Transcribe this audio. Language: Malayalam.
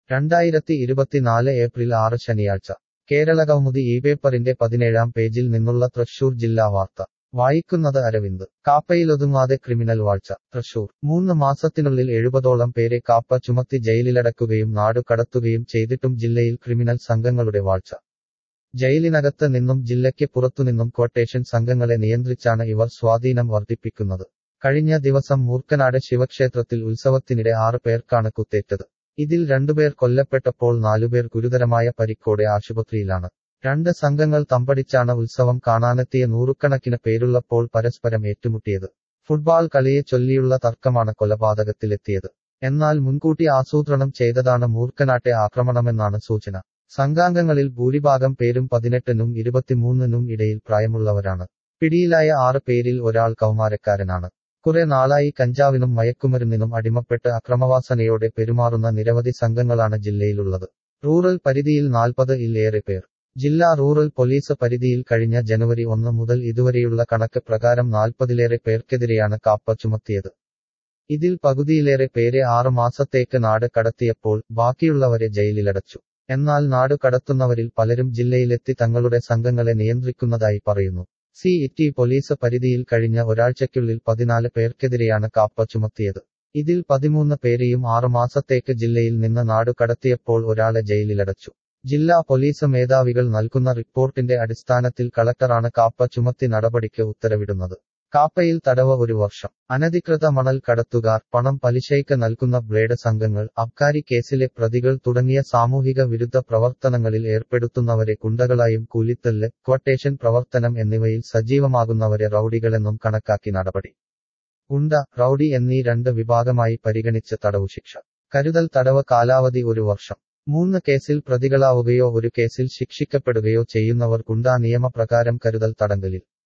രണ്ടായിരത്തി ഇരുപത്തിനാല് ഏപ്രിൽ ആറ് ശനിയാഴ്ച കേരളകൗമുദി ഈ പേപ്പറിന്റെ പതിനേഴാം പേജിൽ നിന്നുള്ള തൃശൂർ ജില്ലാ വാർത്ത വായിക്കുന്നത് അരവിന്ദ് കാപ്പയിലൊതുങ്ങാതെ ക്രിമിനൽ വാഴ്ച തൃശൂർ മൂന്ന് മാസത്തിനുള്ളിൽ എഴുപതോളം പേരെ കാപ്പ ചുമത്തി ജയിലിലടക്കുകയും നാടു കടത്തുകയും ചെയ്തിട്ടും ജില്ലയിൽ ക്രിമിനൽ സംഘങ്ങളുടെ വാഴ്ച ജയിലിനകത്ത് നിന്നും ജില്ലയ്ക്ക് പുറത്തുനിന്നും ക്വട്ടേഷൻ സംഘങ്ങളെ നിയന്ത്രിച്ചാണ് ഇവർ സ്വാധീനം വർദ്ധിപ്പിക്കുന്നത് കഴിഞ്ഞ ദിവസം മൂർക്കനാട് ശിവക്ഷേത്രത്തിൽ ഉത്സവത്തിനിടെ ആറ് പേർക്കാണ് കുത്തേറ്റത് ഇതിൽ രണ്ടുപേർ കൊല്ലപ്പെട്ടപ്പോൾ നാലുപേർ ഗുരുതരമായ പരിക്കോടെ ആശുപത്രിയിലാണ് രണ്ട് സംഘങ്ങൾ തമ്പടിച്ചാണ് ഉത്സവം കാണാനെത്തിയ നൂറുകണക്കിന് പേരുള്ളപ്പോൾ പരസ്പരം ഏറ്റുമുട്ടിയത് ഫുട്ബോൾ കളിയെ ചൊല്ലിയുള്ള തർക്കമാണ് കൊലപാതകത്തിലെത്തിയത് എന്നാൽ മുൻകൂട്ടി ആസൂത്രണം ചെയ്തതാണ് മൂർക്കനാട്ടെ ആക്രമണമെന്നാണ് സൂചന സംഘാംഗങ്ങളിൽ ഭൂരിഭാഗം പേരും പതിനെട്ടിനും ഇരുപത്തിമൂന്നിനും ഇടയിൽ പ്രായമുള്ളവരാണ് പിടിയിലായ ആറ് പേരിൽ ഒരാൾ കൗമാരക്കാരനാണ് കുറെ നാളായി കഞ്ചാവിനും മയക്കുമരുന്നിനും അടിമപ്പെട്ട് അക്രമവാസനയോടെ പെരുമാറുന്ന നിരവധി സംഘങ്ങളാണ് ജില്ലയിലുള്ളത് റൂറൽ പരിധിയിൽ നാൽപ്പത് ഇല്ലേറെ പേർ ജില്ലാ റൂറൽ പോലീസ് പരിധിയിൽ കഴിഞ്ഞ ജനുവരി ഒന്ന് മുതൽ ഇതുവരെയുള്ള കണക്ക് പ്രകാരം നാൽപ്പതിലേറെ പേർക്കെതിരെയാണ് കാപ്പ ചുമത്തിയത് ഇതിൽ പകുതിയിലേറെ പേരെ ആറ് മാസത്തേക്ക് നാട് കടത്തിയപ്പോൾ ബാക്കിയുള്ളവരെ ജയിലിലടച്ചു എന്നാൽ നാടു കടത്തുന്നവരിൽ പലരും ജില്ലയിലെത്തി തങ്ങളുടെ സംഘങ്ങളെ നിയന്ത്രിക്കുന്നതായി പറയുന്നു സി ഇറ്റി പോലീസ് പരിധിയിൽ കഴിഞ്ഞ ഒരാഴ്ചയ്ക്കുള്ളിൽ പതിനാല് പേർക്കെതിരെയാണ് കാപ്പ ചുമത്തിയത് ഇതിൽ പതിമൂന്ന് പേരെയും ആറുമാസത്തേക്ക് ജില്ലയിൽ നിന്ന് നാടു കടത്തിയപ്പോൾ ഒരാളെ ജയിലിലടച്ചു ജില്ലാ പോലീസ് മേധാവികൾ നൽകുന്ന റിപ്പോർട്ടിന്റെ അടിസ്ഥാനത്തിൽ കളക്ടറാണ് കാപ്പ ചുമത്തി നടപടിക്ക് ഉത്തരവിടുന്നത് കാപ്പയിൽ തടവ് ഒരു വർഷം അനധികൃത മണൽ കടത്തുകാർ പണം പലിശയ്ക്ക് നൽകുന്ന ബ്ലേഡ് സംഘങ്ങൾ അബ്കാരി കേസിലെ പ്രതികൾ തുടങ്ങിയ സാമൂഹിക വിരുദ്ധ പ്രവർത്തനങ്ങളിൽ ഏർപ്പെടുത്തുന്നവരെ കുണ്ടകളായും കൂലിത്തല്ല് ക്വട്ടേഷൻ പ്രവർത്തനം എന്നിവയിൽ സജീവമാകുന്നവരെ റൌഡികളെന്നും കണക്കാക്കി നടപടി ഗുണ്ട റൌഡി എന്നീ രണ്ട് വിഭാഗമായി പരിഗണിച്ച് തടവു ശിക്ഷ കരുതൽ തടവ് കാലാവധി ഒരു വർഷം മൂന്ന് കേസിൽ പ്രതികളാവുകയോ ഒരു കേസിൽ ശിക്ഷിക്കപ്പെടുകയോ ചെയ്യുന്നവർ ഗുണ്ടാ നിയമപ്രകാരം കരുതൽ തടങ്കലിൽ